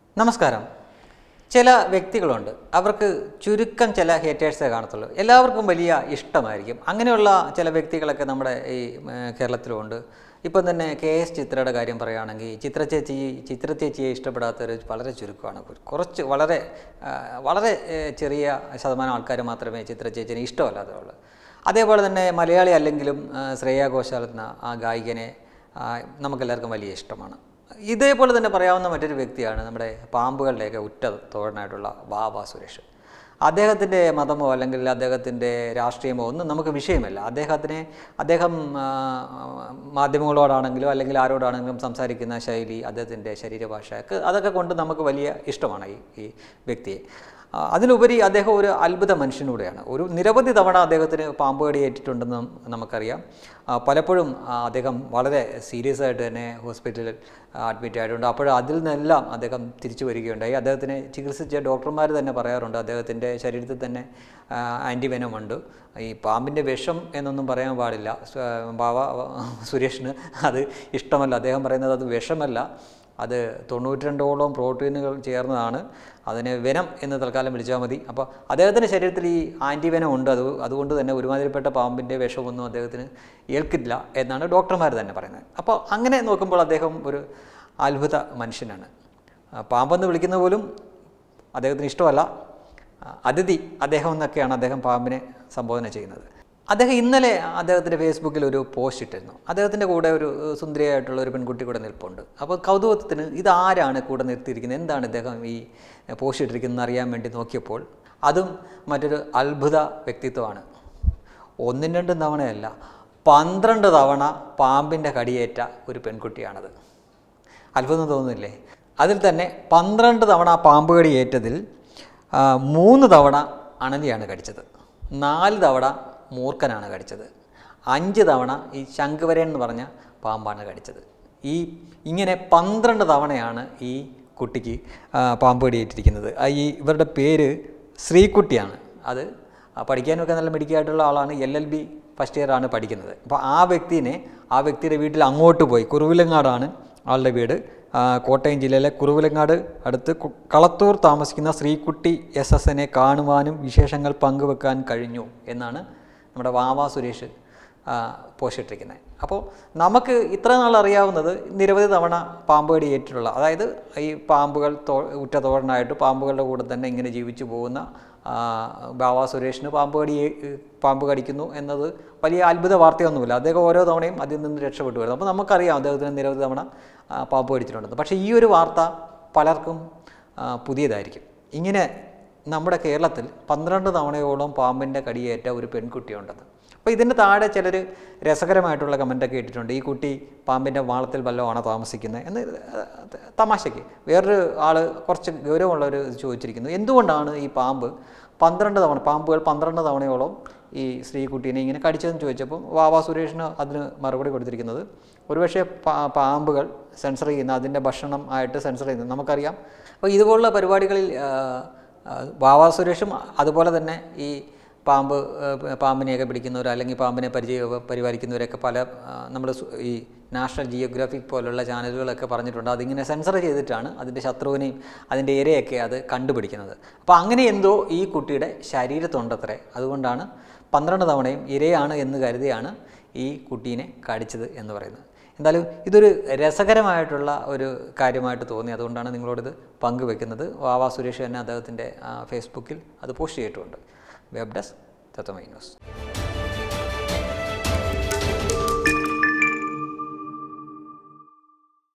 നമസ്കാരം ചില വ്യക്തികളുണ്ട് അവർക്ക് ചുരുക്കം ചില ഹേറ്റേഴ്സേ കാണത്തുള്ളൂ എല്ലാവർക്കും വലിയ ഇഷ്ടമായിരിക്കും അങ്ങനെയുള്ള ചില വ്യക്തികളൊക്കെ നമ്മുടെ ഈ ഏർ, കേരളത്തിലുമുണ്ട് ഇപ്പം തന്നെ കെ എസ് ചിത്രയുടെ കാര്യം പറയുകയാണെങ്കിൽ ചിത്ര ചേച്ചി ചിത്ര ചേച്ചിയെ ഇഷ്ടപ്പെടാത്തവർ വളരെ ചുരുക്കമാണ് കുറച്ച് വളരെ ആ, വളരെ ഏർ, ചെറിയ ശതമാനം ആൾക്കാർ മാത്രമേ ചിത്ര ചേച്ചിനെ ഇഷ്ടമല്ലാത്തതുള്ളൂ അതേപോലെ തന്നെ മലയാളി അല്ലെങ്കിലും ആ, ശ്രേയ ഘോഷാൽ എന്ന ആ ഗായികനെ ആ, നമുക്കെല്ലാവർക്കും വലിയ ഇഷ്ടമാണ് ഇതേപോലെ തന്നെ പറയാവുന്ന മറ്റൊരു വ്യക്തിയാണ് നമ്മുടെ പാമ്പുകളുടെയൊക്കെ ഉറ്റ തോഴനായിട്ടുള്ള ബാബ സുരേഷ് അദ്ദേഹത്തിൻ്റെ മതമോ അല്ലെങ്കിൽ അദ്ദേഹത്തിൻ്റെ രാഷ്ട്രീയമോ ഒന്നും നമുക്ക് വിഷയമല്ല അദ്ദേഹത്തിനെ അദ്ദേഹം ആ, മാധ്യമങ്ങളോടാണെങ്കിലും അല്ലെങ്കിൽ ആരോടാണെങ്കിലും സംസാരിക്കുന്ന ശൈലി അദ്ദേഹത്തിൻ്റെ ശരീരഭാഷ ഒക്കെ അതൊക്കെ കൊണ്ട് നമുക്ക് വലിയ ഇഷ്ടമാണ് ഈ ഈ വ്യക്തിയെ ആ, അതിലുപരി അദ്ദേഹം ഒരു അത്ഭുത മനുഷ്യനൂടെയാണ് ഒരു നിരവധി തവണ അദ്ദേഹത്തിന് പാമ്പ് കടി ഏറ്റിട്ടുണ്ടെന്ന് നമുക്കറിയാം ആ, പലപ്പോഴും ആ, അദ്ദേഹം വളരെ സീരിയസ് ആയിട്ട് തന്നെ ഹോസ്പിറ്റലിൽ അഡ്മിറ്റ് ആയിട്ടുണ്ട് അപ്പോൾ അതിൽ നിന്നെല്ലാം അദ്ദേഹം തിരിച്ചു വരികയുണ്ടായി അദ്ദേഹത്തിനെ ചികിത്സിച്ച ഡോക്ടർമാർ തന്നെ പറയാറുണ്ട് അദ്ദേഹത്തിൻ്റെ ശരീരത്തിൽ തന്നെ ആൻറ്റിവെനം ഉണ്ട് ഈ പാമ്പിൻ്റെ വിഷം എന്നൊന്നും പറയാൻ പാടില്ല സ്വ- ബാബ സുരേഷിന് അത് ഇഷ്ടമല്ല അദ്ദേഹം പറയുന്നത് അത് വിഷമല്ല അത് തൊണ്ണൂറ്റി രണ്ടോളം പ്രോട്ടീനുകൾ ചേർന്നതാണ് അതിന് വെനം എന്ന് തൽക്കാലം വിളിച്ചാൽ മതി അപ്പോൾ അദ്ദേഹത്തിൻ്റെ ശരീരത്തിൽ ഈ ആൻറ്റിവെനം ഉണ്ട് അത് അതുകൊണ്ട് തന്നെ ഒരുമാതിരിപ്പെട്ട പാമ്പിൻ്റെ വിഷമൊന്നും അദ്ദേഹത്തിന് ഏൽക്കില്ല എന്നാണ് ഡോക്ടർമാർ തന്നെ പറയുന്നത് അപ്പോൾ അങ്ങനെ നോക്കുമ്പോൾ അദ്ദേഹം ഒരു അത്ഭുത മനുഷ്യനാണ് ആ, പാമ്പെന്ന് വിളിക്കുന്ന പോലും അദ്ദേഹത്തിന് ഇഷ്ടമല്ല ആ, അതിഥി അദ്ദേഹം എന്നൊക്കെയാണ് അദ്ദേഹം പാമ്പിനെ സംബോധന ചെയ്യുന്നത് അദ്ദേഹം ഇന്നലെ അദ്ദേഹത്തിൻ്റെ ഫേസ്ബുക്കിൽ ഒരു പോസ്റ്റ് ഇട്ടിരുന്നു അദ്ദേഹത്തിൻ്റെ കൂടെ ഒരു ഏഹ്, സുന്ദരിയായിട്ടുള്ള ഒരു പെൺകുട്ടി കൂടെ നിൽപ്പുണ്ട് അപ്പോൾ കൗതുകത്തിന് ഇതാരാണ് കൂടെ നിർത്തിയിരിക്കുന്നത് എന്താണ് ഇദ്ദേഹം ഈ പോസ്റ്റ് ഇട്ടിരിക്കുന്നത് അറിയാൻ വേണ്ടി നോക്കിയപ്പോൾ അതും മറ്റൊരു അത്ഭുത വ്യക്തിത്വമാണ് ഒന്നും രണ്ടും തവണയല്ല പന്ത്രണ്ട് തവണ പാമ്പിൻ്റെ കടിയേറ്റ ഒരു പെൺകുട്ടിയാണത് അത്ഭുതം തോന്നുന്നില്ലേ അതിൽ തന്നെ പന്ത്രണ്ട് തവണ ആ പാമ്പ് കടി ഏറ്റതിൽ ആ, മൂന്ന് തവണ അണലിയാണ് കടിച്ചത് നാല് തവണ മൂർഖനാണ് കടിച്ചത് അഞ്ച് തവണ ഈ ശംഖുവരൻ എന്ന് പറഞ്ഞ പാമ്പാണ് കടിച്ചത് ഈ ഇങ്ങനെ പന്ത്രണ്ട് തവണയാണ് ഈ കുട്ടിക്ക് ആ, പാമ്പ് കടിയേറ്റിരിക്കുന്നത് ആ, ഈ ഇവരുടെ പേര് ശ്രീകുട്ടിയാണ് അത് ആ, പഠിക്കാനൊക്കെ നല്ല മിടുക്കിയായിട്ടുള്ള ആളാണ് L L B first year ആണ് പഠിക്കുന്നത് അപ്പോൾ ആ വ്യക്തിനെ ആ വ്യക്തിയുടെ വീട്ടിൽ അങ്ങോട്ട് പോയി കുറുവിലങ്ങാടാണ് ആളുടെ വീട് ആ, കോട്ടയം ജില്ലയിലെ കുറുവിലങ്ങാട് അടുത്ത് കു- കളത്തൂർ താമസിക്കുന്ന ശ്രീകുട്ടി എസ് എസ് എനെ കാണുവാനും വിശേഷങ്ങൾ പങ്കുവെക്കാൻ കഴിഞ്ഞു എന്നാണ് നമ്മുടെ വാവാ സുരേഷ് ആ, പോസ്റ്റ് ഇട്ടിരിക്കുന്നത് അപ്പോൾ നമുക്ക് ഇത്ര നാൾ അറിയാവുന്നത് നിരവധി തവണ പാമ്പ് കടി ഏറ്റിട്ടുള്ള അതായത് ഈ പാമ്പുകൾ തോ ഉറ്റ തോഴനായിട്ട് പാമ്പുകളുടെ കൂടെ തന്നെ ഇങ്ങനെ ജീവിച്ചു പോകുന്ന ആ, ബാവാ സുരേഷിന് പാമ്പ് കടി ഏ- പാമ്പ് കടിക്കുന്നു എന്നത് വലിയ അത്ഭുത വാർത്തയൊന്നുമില്ല അദ്ദേഹം ഓരോ തവണയും അതിൽ നിന്ന് രക്ഷപ്പെട്ടു വരുന്നു അപ്പോൾ നമുക്കറിയാം അദ്ദേഹത്തിന് നിരവധി തവണ ആ, പാമ്പ് കടിച്ചിട്ടുണ്ടെന്ന് പക്ഷേ ഈ ഒരു വാർത്ത പലർക്കും ആ, പുതിയതായിരിക്കും ഇങ്ങനെ നമ്മുടെ കേരളത്തിൽ പന്ത്രണ്ട് തവണയോളം പാമ്പിൻ്റെ കടിയേറ്റ ഒരു പെൺകുട്ടിയുണ്ടെന്ന് അപ്പോൾ ഇതിൻ്റെ താഴെ ചിലർ രസകരമായിട്ടുള്ള കമൻ്റൊക്കെ ഇട്ടിട്ടുണ്ട് ഈ കുട്ടി പാമ്പിൻ്റെ വാളത്തിൽ വല്ലതുമാണോ താമസിക്കുന്നത് എന്ന് തമാശയ്ക്ക് വേറൊരു ആൾ കുറച്ച് ഗൗരവമുള്ളവർ ചോദിച്ചിരിക്കുന്നു എന്തുകൊണ്ടാണ് ഈ പാമ്പ് പന്ത്രണ്ട് തവണ പാമ്പുകൾ പന്ത്രണ്ട് തവണയോളം ഈ സ്ത്രീകുട്ടീനെ ഇങ്ങനെ കടിച്ചതെന്ന് ചോദിച്ചപ്പോൾ വാവാ സുരേഷിന് അതിന് മറുപടി കൊടുത്തിരിക്കുന്നത് ഒരുപക്ഷെ പാ പാമ്പുകൾ സെൻസർ ചെയ്യുന്ന അതിൻ്റെ ഭക്ഷണം ആയിട്ട് സെൻസർ ചെയ്യുന്നത് നമുക്കറിയാം അപ്പോൾ ഇതുപോലുള്ള പരിപാടികളിൽ ആ, ആ, വാവാ സുരേഷും അതുപോലെ തന്നെ ഈ പാമ്പ് ഏഹ്, പാമ്പിനെയൊക്കെ പിടിക്കുന്നവർ അല്ലെങ്കിൽ പാമ്പിനെ പരിചയ പരിപാലിക്കുന്നവരൊക്കെ പല നമ്മൾ ഈ നാഷണൽ ജിയോഗ്രാഫിക് പോലുള്ള ചാനലുകളൊക്കെ പറഞ്ഞിട്ടുണ്ട് അതിങ്ങനെ സെൻസർ ചെയ്തിട്ടാണ് അതിൻ്റെ ശത്രുവിനെയും അതിൻ്റെ ഇരയൊക്കെ അത് കണ്ടുപിടിക്കുന്നത് അപ്പോൾ അങ്ങനെ എന്തോ ഈ കുട്ടിയുടെ ശരീരത്തുണ്ടത്രേ അതുകൊണ്ടാണ് പന്ത്രണ്ട് തവണയും ഇരയാണ് എന്ന് കരുതിയാണ് ഈ കുട്ടീനെ കടിച്ചത് എന്ന് പറയുന്നത് എന്തായാലും ഇതൊരു രസകരമായിട്ടുള്ള ഒരു കാര്യമായിട്ട് തോന്നി അതുകൊണ്ടാണ് നിങ്ങളോടിത് പങ്കുവെക്കുന്നത് വാവാ സുരേഷ് തന്നെ അദ്ദേഹത്തിൻ്റെ ഫേസ്ബുക്കിൽ അത് പോസ്റ്റ് ചെയ്തിട്ടുമുണ്ട് വെബ് ഡെസ്ക് തത്വമൈ ന്യൂസ്